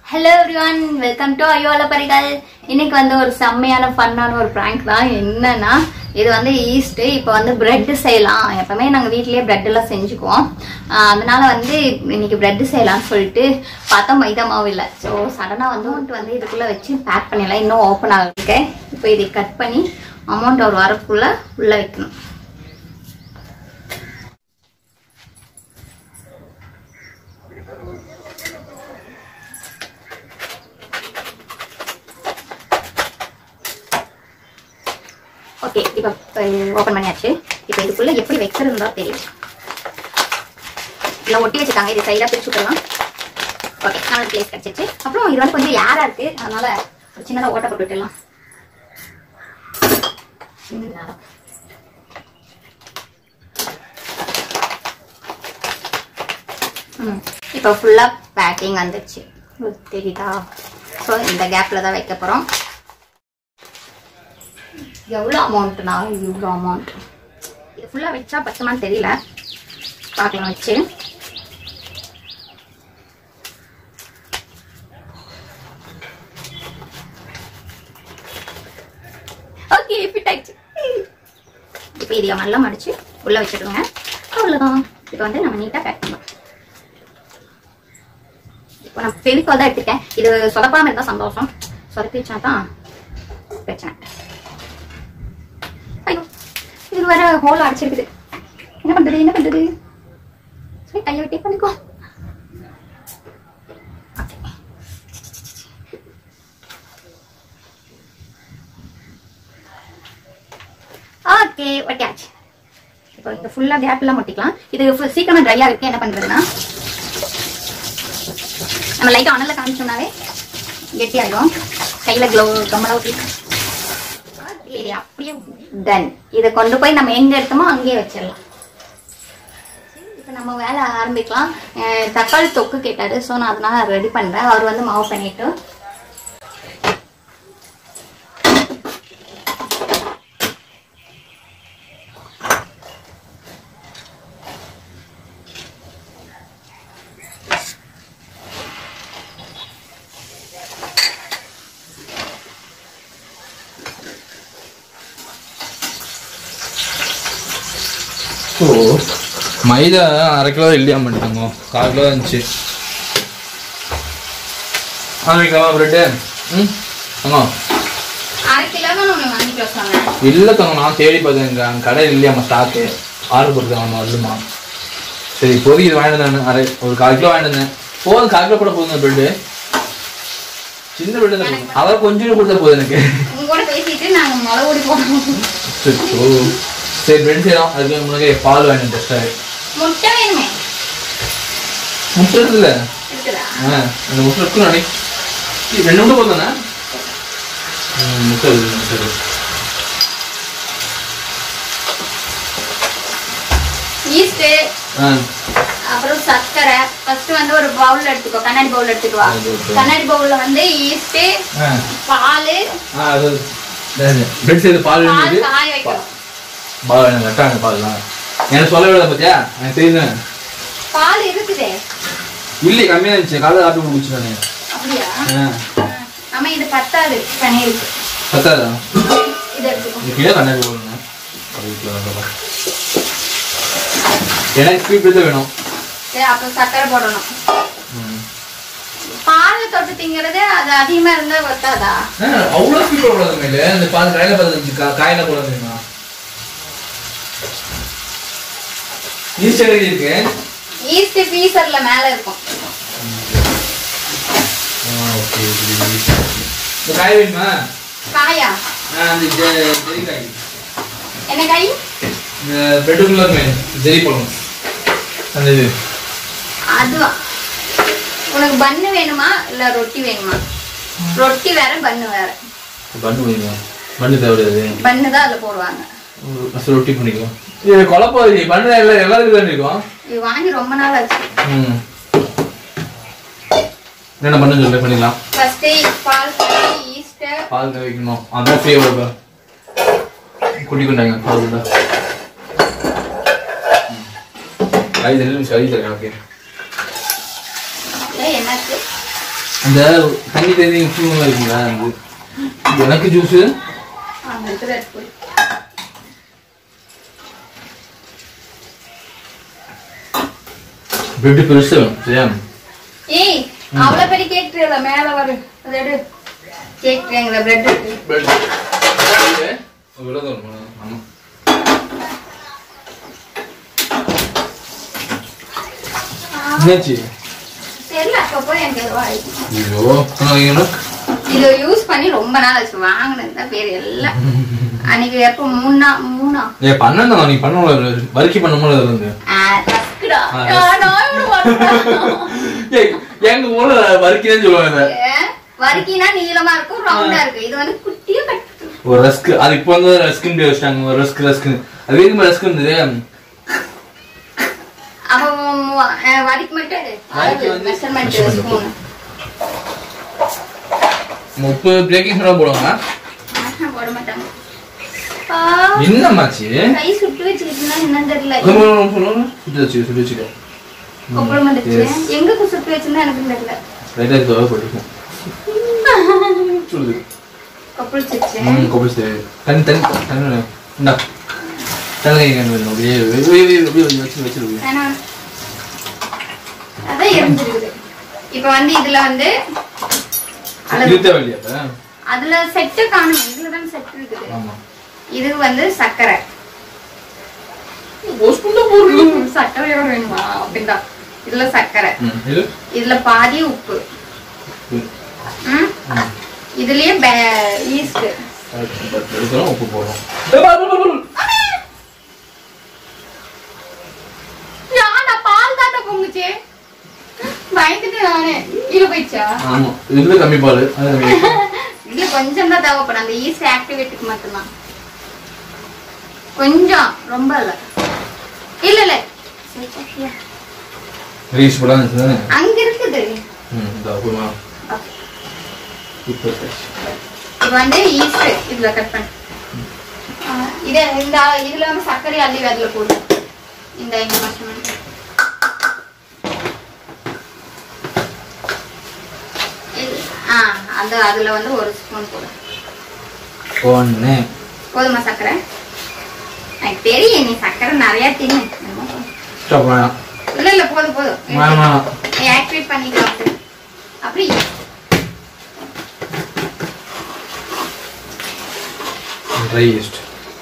Hello everyone welcome to ஐயோல பரிகள் இன்னைக்கு வந்து ஒரு செம்மையான ஃபன்னான ஒரு prank தான் என்னன்னா இது வந்து ஈஸ்ட் இப்போ வந்து பிரெட் செய்யலாம் எப்பவுமே நாங்கள் வீட்லயே பிரெட் எல்லாம் செஞ்சுக்குவோம் ஆஹ் அதனால வந்து இன்னைக்கு பிரெட் செய்யலாம்னு சொல்லிட்டு பார்த்தா மைதா மாவு இல்லை ஸோ சடனாக வந்து வந்துட்டு வந்து இதுக்குள்ள வச்சு பேக் பண்ணிடலாம் இன்னும் ஓப்பன் ஆகிருக்கு இப்போ இதை கட் பண்ணி அமௌண்ட் ஒரு வரக்குள்ள உள்ள வைக்கணும் ஓகே இப்போ ஓப்பன் பண்ணியாச்சு இப்போ இதுக்குள்ள எப்படி வைக்கிறது தான் தெரியும் இல்லை ஒட்டி வச்சுட்டாங்க இது சைடாக பிரிச்சு விட்டுலாம் ஓகே நம்மளுக்கு பிளேஸ் கிடச்சிச்சு அப்புறம் இது வந்து கொஞ்சம் யாரா இருக்கு அதனால ஒரு சின்னதாக ஓட்ட போட்டு விட்டுடலாம் சின்னதா. ம் இப்போ ஃபுல்லாக பேக்கிங் வந்துச்சு உங்களுக்கு தெரியுதா ஸோ இந்த கேப்பில் தான் வைக்க போகிறோம் எவ்வளோ அமௌண்ட்னா இவ்வளோ அமௌண்ட் இது ஃபுல்லாக வச்சா பத்துமான்னு தெரியல பார்க்கலாம் வச்சு ஓகே ஃபிட் ஆயிடுச்சு இப்போ இதை நல்லா மடிச்சு உள்ளே வச்சிடுங்க அவ்வளோதான் இப்போ வந்து நம்ம நீட்டாக பேக் பண்ணலாம் இப்போ நான் ஃபெவிகால் தான் எடுத்திருக்கேன் இது சொதப்பாமல் இருந்தால் சந்தோஷம் சொதப்பி வச்சா தான் பிரச்சனை ஐயோ இது வேற ஹோல் அடிச்சிருக்குது என்ன பண்றது என்ன பண்றது சரி கையை விட்டே பண்ணிக்கோ ஓகே ஒட்டியாச்சு இப்போ இந்த ஃபுல்லாக கேப் எல்லாம் ஒட்டிக்கலாம் இது full- சீக்கிரமா ட்ரை ஆகிருக்கு என்ன பண்றதுன்னா நம்ம லைட்டாக அனலில் காமிச்சோம்னாவே கெட்டி ஆயிடும் கையில் க்ளோ கம்மலா ஊற்றி இது அப்படியே டன் இதை கொண்டு போய் நம்ம எங்க எடுத்தோமோ அங்கேயே வச்சிடலாம் இப்போ நம்ம வேலை ஆரம்பிக்கலாம் அஹ் தக்காளி தொக்கு கேட்டாரு ஸோ நான் அதனால ரெடி பண்றேன் அவர் வந்து மாவு பண்ணிட்டு ஓ மைதா அரை கிலோ இல்லையா மாட்டாங்க கால் கிலோ இருந்துச்சு ஆரம்பிக்கலாமா பிரெட்டு ம் தங்க அரை கிலோ தான் நம்ம வாங்கிட்டு வச்சாங்க இல்லை தங்க நான் தேடி பார்த்தேன் இங்கே அங்கே கடை இல்லையாம்மா ஸ்டாக்கு ஆர்டர் போட்டுருக்காங்க வரலுமா சரி இப்போதைக்கு இது வாங்கிட்டு வந்தேன் அரை ஒரு கால் கிலோ வாங்கிட்டு வந்தேன் போதும் கால் கிலோ கூட போதுங்க பிரெட்டு சின்ன பிரெட்டு தான் போதும் அவர் கொஞ்சம் கொடுத்தா போதும் எனக்கு உங்க கூட பேசிட்டு நாங்க முளை ஓடி போனோம் அச்சோ. சரி பிரெட் செய்யலாம் அதுக்கு முன்னாடி பால் வாங்கிட்டு டெஸ்ட்டாக முட்டை வேணுமே முட்டை இருக்குல்ல இருக்குதா ஆ அந்த முட்டை இருக்கும் நினை ரெண்டு முட்டை போதும்ண்ணா ம் முட்டை இருக்குது, முட்டை இருக்குது. ஈஸ்ட் ஆ அப்புறம் சர்க்கரை ஃபர்ஸ்ட் வந்து ஒரு பவுல் எடுத்துக்கோ கண்ணாடி பவுல் எடுத்துட்டு வா அது okay. கண்ணாடி பவுல்ல வந்து ஈஸ்ட் ஆ பால் ஆ அது பிரெட் செய்து பால் பால் வேண்டியது காய வைக்கணும் பால் வேணும் கரெக்டாக பால்லாம் எனக்கு சொல்ல விட பார்த்தியா எனக்கு தெரியுது பால் இருக்குதே இல்லை கம்மியாக இருந்துச்சு காலையில் காப்பி குடிச்சு நான் அப்படியா ஆ நம்ம இது பத்தாது பன்னீருக்கு பத்தாதா இது எடுத்துக்கோ இது கீழே கண்ணாடி போடணும் எனக்கு ஸ்வீட் தான் வேணும் சரி, அப்புறம் சர்க்கரை போடணும் ம் பால் தொட்டு திங்கிறது அது அதிகமா இருந்தா ஒத்தாதா அவ்வளோ ஸ்வீட் போடக்கூடாது மேலே அந்த பால் காயில பார்த்து காயில போடாது தெரியுமா ஈஸ்டர் எழுதி இருக்கு ஈஸ்ட் ஃப்ரீசர்ல மேல இருக்கும் ஓகே இந்த காய் வேணுமா காயா ஆ, அந்த ஜெ- ஜெரி காய் என்ன காய் இந்த பெட்டுக்குள்ள இருக்குமே ஜெரி பழம் அந்த இது அதுவா உனக்கு பன்னு வேணுமா இல்ல ரொட்டி வேணுமா ரொட்டி வேற பன்னு வேற பண்ணு வேணுமா பண்ணு தேவையாது பன்னு தான் அதுல போடுவாங்க ஃபஸ்ட் ரொட்டி பண்ணிக்கலாம் இது குழப்பம் பண்ணு எல்லாம் எல்லாருக்கும் தான் இருக்கும் இது வாங்கி ரொம்ப நாள் ஆச்சு ம் என்ன பண்ணு சொல்லி பண்ணிக்கலாம் ஃபர்ஸ்ட் பால் போட்டு ஈஸ்ட் பால் கறி வைக்கணும் அதான் ஃப்ரீயாக கொடுப்பேன் குட்டி கொண்டாங்க பால் கொண்டா ஐந்து நிமிஷம் ஐదు ஓகே ஏய், என்னாச்சு இந்த தண்ணி தண்ணி உப்பு இருக்குங்களா அது எனக்கு ஜூஸு அந்த இடத்துல எடுத்து போய். பிரெட் பெருசா வேணும் சரியா ஏய் அவ்வளவு பெரிய கேக் ட்ரேல மேல வரும் அதை எடு கேக் ட்ரேங்கிற பிரெட் இருக்கு பிரெட் இவ்வளோதான் வரும் ஆமாம் என்னாச்சு தெரியல அப்ப போய் எனக்கு எதுவோ ஆயிடுச்சு ஐயோ என்ன இதை யூஸ் பண்ணி ரொம்ப நாள் ஆச்சு வாங்கினது தான் பேர் எல்லாம் அன்னைக்கு எப்போ மூணா மூணா ஏ பண்ணதான் நீ பண்ண வரிக்கை பண்ணும்போது அதுல இருந்து ஆ, ரஸ்க்குடா. ஆ, ஆ, நான் இப்படி பண்றேன். ஏய், எங்க ஊர்ல வரிக்கைன்னு சொல்லுவாங்க ஏ, வரிக்கினா நீளமா இருக்கும் ரவுண்டா இருக்கு இது வந்து குட்டியா கட்டு ஒரு ரஸ்க் அது இப்போ வந்து ரஸ்க்குன்னு பேர் வச்சிட்டாங்க ஒரு ரஸ்க் ரஸ்க் அது எதுக்கு ரஸ்க் இருந்தது அப்ப மு- அஹ், வரிக்கு மட்டும் எடு. வரிக்கு அளவு, வந்து measurement measurement spoon. முப்பது பேக்கிங் சோடா போடுவாங்க ஆஹா, போட மாட்டாங்க ஆ, என்னமாச்சு கை சுட்டு வச்சுக்கிட்டு இருந்தா என்னன்னு தெரியல சுட்டு வச்சு சுட்டு வச்சுக்க கொப்பளம் வந்துச்சு எங்க சுட்டு வச்சிருந்தா எனக்கு தெரியல லைட்டாக இது போட்டுருக்கோம் சொல்லுது கொப்பளிச்சிச்சு ம் கொப்பளி சரி தண்ணி தண்ணி தண்ணி இந்தா தண்ணி கை வேணும் அப்படியே அப்படியே அப்படியே வச்சு வச்சிருக்கு வேணாம் அதான் எரிஞ்சிருக்குது இப்ப வந்து இதுல வந்து அளவு இது தேவையில்லையா அப்ப? அதுல செட்டு காணும் இதுலதான் செட் இருக்குது ஆமா இது வந்து சர்க்கரை ஒரு ஸ்பூன் தான் போடுறோம் ம், சர்க்கரையோட வேணுமா அப்படின்டா இதுல சர்க்கரை ம் இது இதுல பாதி உப்பு ம். ம்? இதுலயே ஈஸ்ட் எடுக்கிறோம் உப்பு போடுறோம் நான் பால் தாத்த பொங்குச்சு பயந்துட்டு நானே கீழே போயிடுச்சா ஆமா இதுல கம்மி பால் அது கம்மி இது கொஞ்சம் தான் தேவைப்படும் அந்த ஈஸ்ட் ஆக்டிவேட்டுக்கு மட்டும்தான் கொஞ்சம் ரொம்ப இல்ல இல்ல இல்ல சரி, சரி. ரீஸ் போடாம இருந்துச்சு அங்க இருக்குது ம் இந்த அப்புறமா Okay. இப்போ இது வந்து ஈஸ்ட் இதுல கட் பண்ணு ஆ, இத இந்த இதுல வந்து சர்க்கரை அள்ளி அதுல போடு இந்த இந்த மெஷர்மெண்ட் ஆ அந்த அதுல வந்து ஒரு ஸ்பூன் போடு ஒன்று போதுமா சர்க்கரை எனக்கு தெரியும் நீ சர்க்கரை நிறைய தின்னு ஸ்டாப் வேணாம் இல்ல இல்ல போதும் போதும் வேணாம் வேணாம் ஆக்டிவேட் பண்ணிக்கலாம் அப்படி. அப்படி ட்ரை ஈஸ்ட்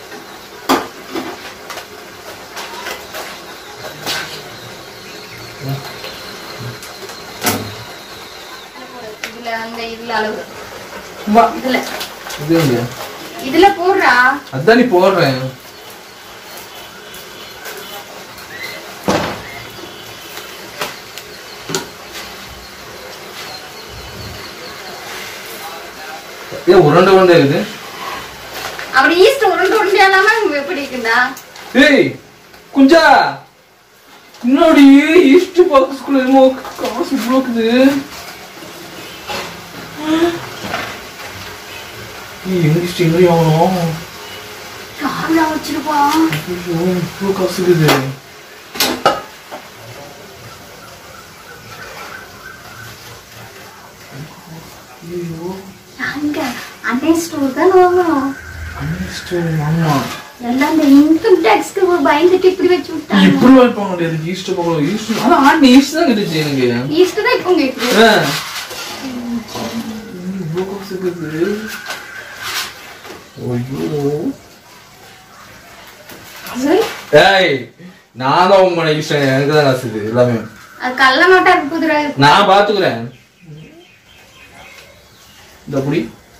இதுல அந்த இதுல அளவு வா இதுல இது எங்க இதுல போடுறா அதான் நீ போடுறேன் ஏன் உருண்டை உருண்டை இருக்குது அப்படி ஈஸ்ட் உருண்டு உருண்டு இல்லாம எப்படி இருக்குண்டா ஏய் குஞ்சா முன்னாடி ஈஸ்ட் பாக்ஸ் குள்ள என்னமோ காசு இவ்வளோ இருக்குது ஏய் எங்க ஈஸ்ட் எங்க ஆகணும் கார்ல வச்சிருப்பா ஐயோ இவ்வளோ காசு இருக்குது ஐயோ அங்க அன்னை ஸ்டோர் தான் வாங்கணும் ஈஸ்ட் ஆமா எல்லாம் இந்த இன்கம் டேக்ஸ்க்கு பயந்துட்டு இப்படி வச்சு விட்டாங்க இப்படி வைப்பாங்க முடியாது ஈஸ்ட் பக்கம் ஈஸ்ட் ஆனா ஆண்டு ஈஸ்ட் தான் கிடைச்சு எனக்கு ஈஸ்ட் தான் இப்போ கேக்குது ஆ. இவ்வளோ காசு இருக்குது ஐயோ சரி. ஏய் நான் தான் உங்க ஈஸ்ட் எனக்கு தான் காசு இது எல்லாமே அது கள்ள மாட்டா இருக்குதுடா நான் பாத்துக்கிறேன் இந்த அப்படி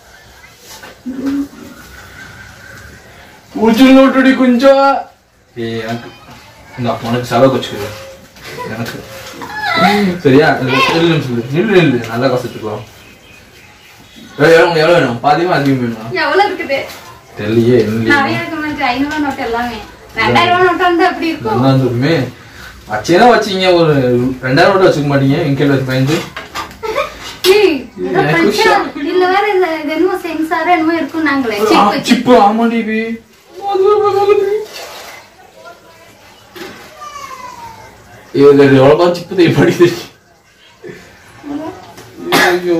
உச்சுன்னு விட்டுடி கொஞ்சம் ஏய் எனக்கு இந்த உனக்கு செலவு வச்சுக்குது எனக்கு சரியா நில்லு நிமிஷம் இரு. நில்லு நில்லு நல்லா காசு வச்சுக்கலாம் எவ்வளோ எவ்வளோ வேணும் பாதியமா அதிகம் வேணுமா எவ்வளவு இருக்குது தெரியலையே என்ன நிறைய இருக்க மாதிரி ஐநூறு ரூபா நோட்டு எல்லாமே ரெண்டாயிரம் ரூபா நோட்டு வந்து அப்படி இருக்கும் நல்லா இருந்துருக்குமே வச்சேனா வச்சீங்க ஒரு ரெண்டாயிரம் ரூபாய் வச்சுக்க மாட்டீங்க எங்க வச்சு பயந்து ஏய், ஏதோ எனக்கு பிரச்சனை. இதுல வேற இது இது என்னமோ சென்சார் என்னமோ இருக்கும் நாங்களே செக் வச்சு சிப்பு ஆமாண்டி பி இது எவ்வளவு சிப்பு தெரியும் படிக்குது ஐயோ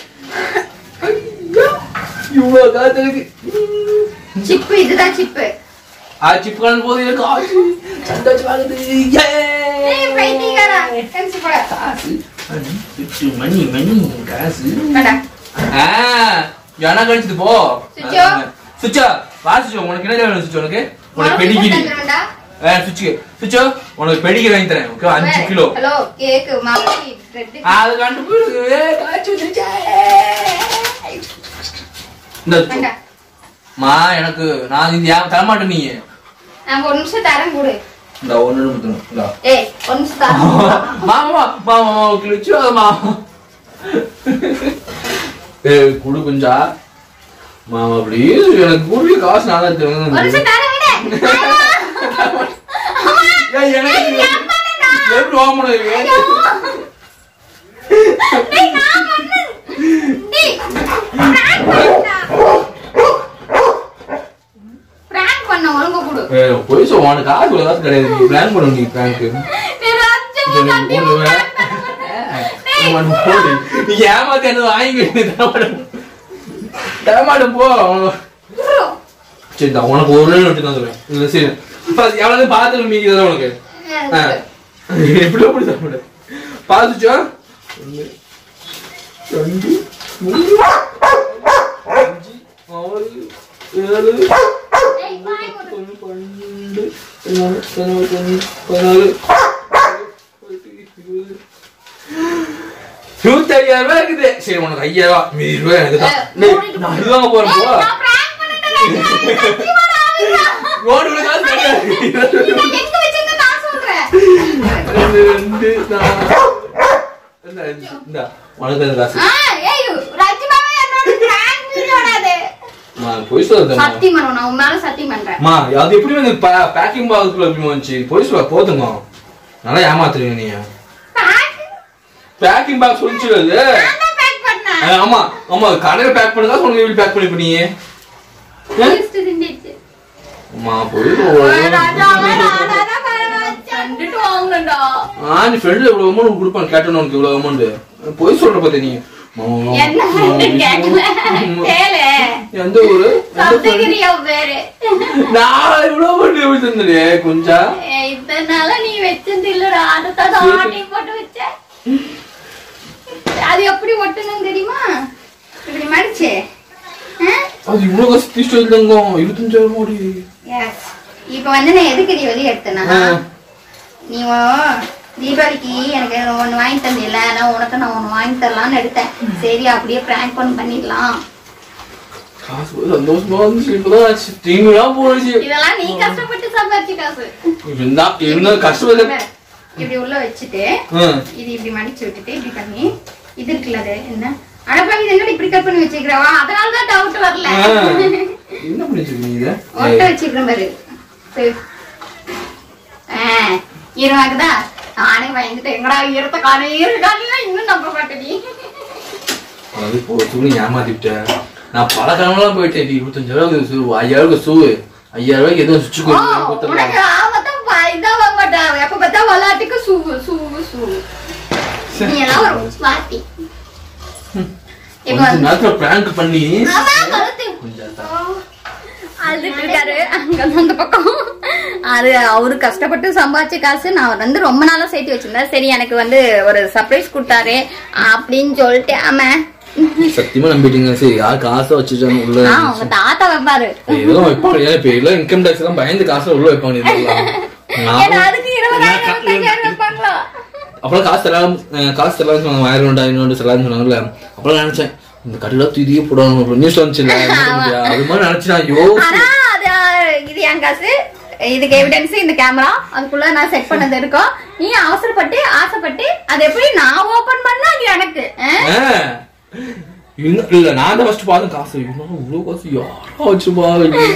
ஐயா, இவ்வளவு காசு இருக்கு சிப்பு இதுதான் சிப்பு ஆ சிப் கலந்து போது எனக்கு ஆச்சு சந்தோஷம் ஆகுது ஏய், பைத்தியக்காரா. கழிச்சு போடா. காசு மணி சுச்சு, மணி மணி காசு வாடா. ஆ யானா கழிச்சது போ சுச்சோ. சுச்சா வா சுச்சோ உனக்கு என்ன வேணும் சுச்சோ உனக்கு உனக்கு உனக்கு பெடிகிரி தந்துடுவேன்டா. ஆ சுச்சு சுச்சோ உனக்கு பெடிகிரி வாங்கி தரேன் ஓகே அஞ்சு கிலோ ஹலோ கேக்கு மாத்தி பிரெட் அது கண்டு போயிடுது ஏ, காய்ச்சி வந்துருச்சே. இந்த சுச்சு. வேண்டா மா எனக்கு நான் இது ஏன் தரமாட்டேன் நீ நாங்க ஒரு நிமிஷம் தரம் கொடு இந்த ஒண்ணு முத்தணும் இந்த ஏய் ஒரு நிமிஷம் தரம் மாமா மாமா மாமா கிழிச்சு மா ஏ குடு கொஞ்சா மாமா அப்படி எனக்கு குருவி காசு நாளா ஒரு நிமிஷம் தரம் விடு ஏய், எனக்கு எப்படி வாங்கணும் இது? டேய் நான் பண்ணு டேய் prank பண்ணுடா prank பண்ண ஒழுங்கா கொடு ஏய், பொய் சொல்ல உனக்கு காசு இவ்வளவு காசு கிடையாது நீ பிளான் பண்ண நீ பிளான்க்கு நீ ராஜ்யமா கண்டிப்பா prank பண்ண மாட்டேன். நீ ஏமாத்தி என்ன வாங்கி தரமாட்டேன் தரமாட்டேன் போ குரு. சரி இந்தா, உனக்கு ஒரு நாள் விட்டு தான் சொல்லுவேன் இல்ல, சரி பாத்து, எவ்வளவு பார்த்து மீக்கிறதா உனக்கு ஆ. எப்படி எப்படி சாப்பிட பாத்துச்சா ஒண்ணு ரெண்டு மூணு அஞ்சு ஆறு ஏழு ஏய், வாய் மூடு. ஒண்ணு, பன்னெண்டு பதினாலு பதினாறு பதினஞ்சு பதினாறு பதினெட்டு, இருபது. இருபத்தி ஐயாயிரம் ரூபாய் இருக்குது சரி உனக்கு ஐயாயிரம் ரூபாய் மீதி ரூபாய் எனக்கு தான் டேய், நான் அதுதாங்க போறேன் போ ஏய், நான் prank பண்ணிட்டேன். சத்தியமா நான் ஆவிதான். ரோடு உள்ள காசு கிடையாது இதை எங்க வச்சிருந்த நான் சொல்றேன் ரெண்டு, ரெண்டு, நாலு. இந்தா, இந்தா, உனக்கு அந்த காசு. ஆ, ஏய், ராஜ்யமாவே என்னோட prank video டா அது. அம்மா, பொய் சொல்லாதம்மா. சத்தியம் பண்ணுவேன் நான் உன் மேல சத்தியம் பண்றேன் அம்மா, அது எப்படி வந்து பா- packing box குள்ள எப்படி வந்துச்சு? பொய் சொல்ல, போதுங்க. நல்லா ஏமாத்துறீங்க நீங்க. Prank? packing box வந்துச்சு அது. நான் தான் pack பண்ணேன். ஆ, ஆமா, ஆமா, கடையில pack பண்ணதா உனக்கு எப்படி pack பண்ணி பண்ணீங்க? ஆ? Waste திண்டிச்சு. அம்மா, பொய் ஓ, சொல்ல. ராஜாவே, நானாதான் பரவாயில்ல. கண்டுட்டு வாங்கணும்டா. ஆ, நீ friend ல இவ்வளவு amount கொடுப்பான், கேட்டேன்னு உனக்கு இவ்வளவு amount. பொய் சொல்ற பாத்தியா நீ? அம்மா, என்ன அம்மா, கேட்கல. அம்மா. கேளு. எந்த ஊரு எந்த friend? சப்தகிரியா பேரு நான் இவ்வளவு amount எப்படி தந்தனே, கொஞ்சா ஏய், இத்தனை நாளா நீ வச்சது இல்லடா அடுத்தது ஆட்டி போட்டு வச்ச அது எப்படி ஒட்டணும் தெரியுமா இப்படி மடிச்சு அது இவ்வளவு காசு தீஸ்ட் எழுதுங்க இருபத்தஞ்சாயிரம் கோடி எஸ் இப்போ வந்து நான் எதுக்கு நீ வெளியே எடுத்தேனா நீ உன் தீபாவளிக்கு எனக்கு ஒன்று வாங்கி தந்தில்ல நான் உனக்கு நான் ஒன்று வாங்கி தரலாம்னு எடுத்தேன் சரி அப்படியே ப்ராங்க் பண்ணி பண்ணிடலாம் காசு போய் சந்தோஷமா இருந்துச்சு இப்பதான் ஆச்சு தீங்குலாம் போனுச்சு இதெல்லாம் நீ கஷ்டப்பட்டு சம்பாதிச்சு காசு இருந்தா இருந்தா கஷ்டப்பட்டு இப்படி உள்ள வச்சுட்டு ஆ. இது இப்படி மடிச்சு விட்டுட்டு இப்படி பண்ணி இது இருக்குல்ல அது என்ன அடப்பா இது என்னடி இப்படி கட் பண்ணி வச்சிருக்கிறவா அதனால தான் டவுட் வரல ஆ. என்ன பண்ணிச்சிருக்கீங்க இத ஒட்ட வச்சிருக்கிறேன் பாரு சரி. ஆ, ஈரமாக்குதா நானே பயந்துட்டு எங்கடா ஈரத்தை காண ஈரக்கான இன்னும் நம்ப மாட்டேடி அது போ துணி ஏமாத்திட்டேன் நான் பல கிழமெல்லாம் போயிட்டேன் இருபத்தஞ்சாயிரம் ஷூ ஐயாயிரம் ஷூ ஐயாயிரம் ரூபாய்க்கு எதுவும் சுவிட்சு ஓ, கொடுத்து உனக்கு ஆபத்தா ப- இதா வாங்க மாட்டா எப்ப பார்த்தா விளையாட்டுக்கு சூவு சூவு சூவு நீ எல்லாம் ஒரு ஸ்மார்ட்டி இப்ப கொஞ்ச வந்து நேரத்துல பிராங்க் பண்ணி ஆமா, கழுத்து. கொஞ்சம் அழுதுட்டு இருக்காரு அங்க அந்த பக்கம் அது அவரு கஷ்டப்பட்டு சம்பாதிச்ச காசு நான் வந்து ரொம்ப நாளா சேர்த்து வச்சிருந்தேன் சரி எனக்கு வந்து ஒரு சர்ப்ரைஸ் கொடுத்தாரு அப்படின்னு சொல்லிட்டு ஆமா சத்தியமா நம்பிட்டீங்க சரி யார் காசை வச்சுட்டாங்க உள்ள ஆ, உங்க தாத்தா வைப்பாரு இதெல்லாம் வைப்பாங்க ஏன்னா இப்ப எல்லாம் இன்கம் டேக்ஸ் எல்லாம் பயந்து காசு உள்ள வைப்பாங்க இதெல்லாம் ஏன்னா நான் அதுக்கு இருபதாயிரம் இருபத்தஞ்சாயிரம் வைப்பாங்களா அப்புறம் காசு தரலாம் அஹ் காசு தரலாம் சொன்னாங்க ஆயிரம் ரெண்டாயிரம் ஐநூறு தரலாம் சொன்னாங்கல்ல அப்புறம் நினைச்சேன் இந்த கடையில தூதியே போடணும் நியூஸ்ல வந்துச்சுல்ல அது மாதிரி நினைச்சு நான் ஐயோ ஆனா அது இது என் காசு இதுக்கு எவிடன்ஸ் இந்த கேமரா அதுக்குள்ள நான் செட் பண்ணது இருக்கும் நீ அவசரப்பட்டு ஆசைப்பட்டு அது எப்படி நான் ஓபன் பண்ணா அது எனக்கு ஆ? ஆஹ். இன்னும் இல்ல நான் தான் ஃபர்ஸ்ட் பார்த்தேன் காசு இன்னும் இவ்வளவு காசு யாரா வச்சுப்பா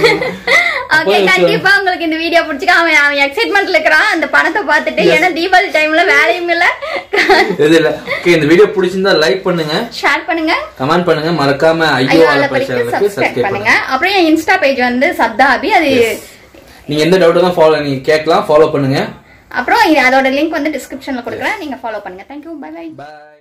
ஓகே கண்டிப்பா உங்களுக்கு இந்த வீடியோ பிடிச்சிக்க அவன் அவன் எக்ஸைட்மெண்ட்ல இருக்கிறான் அந்த பணத்தை பார்த்துட்டு ஏன்னா தீபாவளி டைம்ல வேலையும் இல்ல இது இல்ல ஓகே இந்த வீடியோ பிடிச்சிருந்தா லைக் பண்ணுங்க ஷேர் பண்ணுங்க கமெண்ட் பண்ணுங்க மறக்காம ஐயோ ஐயோ ஆலப்படி படிக்க சேனலுக்கு சப்ஸ்கிரைப் சப்ஸ்கிரைப் பண்ணுங்க பண்ணுங்க அப்புறம் என் இன்ஸ்டா பேஜ் வந்து சத்தாபி அது நீங்க எந்த டவுட் தான் ஃபாலோ நீங்க கேட்கலாம் ஃபாலோ பண்ணுங்க அப்புறம் இது- அதோட லிங்க் வந்து டிஸ்கிரிப்ஷன்ல கொடுக்குறேன் நீங்க ஃபாலோ பண்ணுங்க தேங்க்யூ பை பை பாய்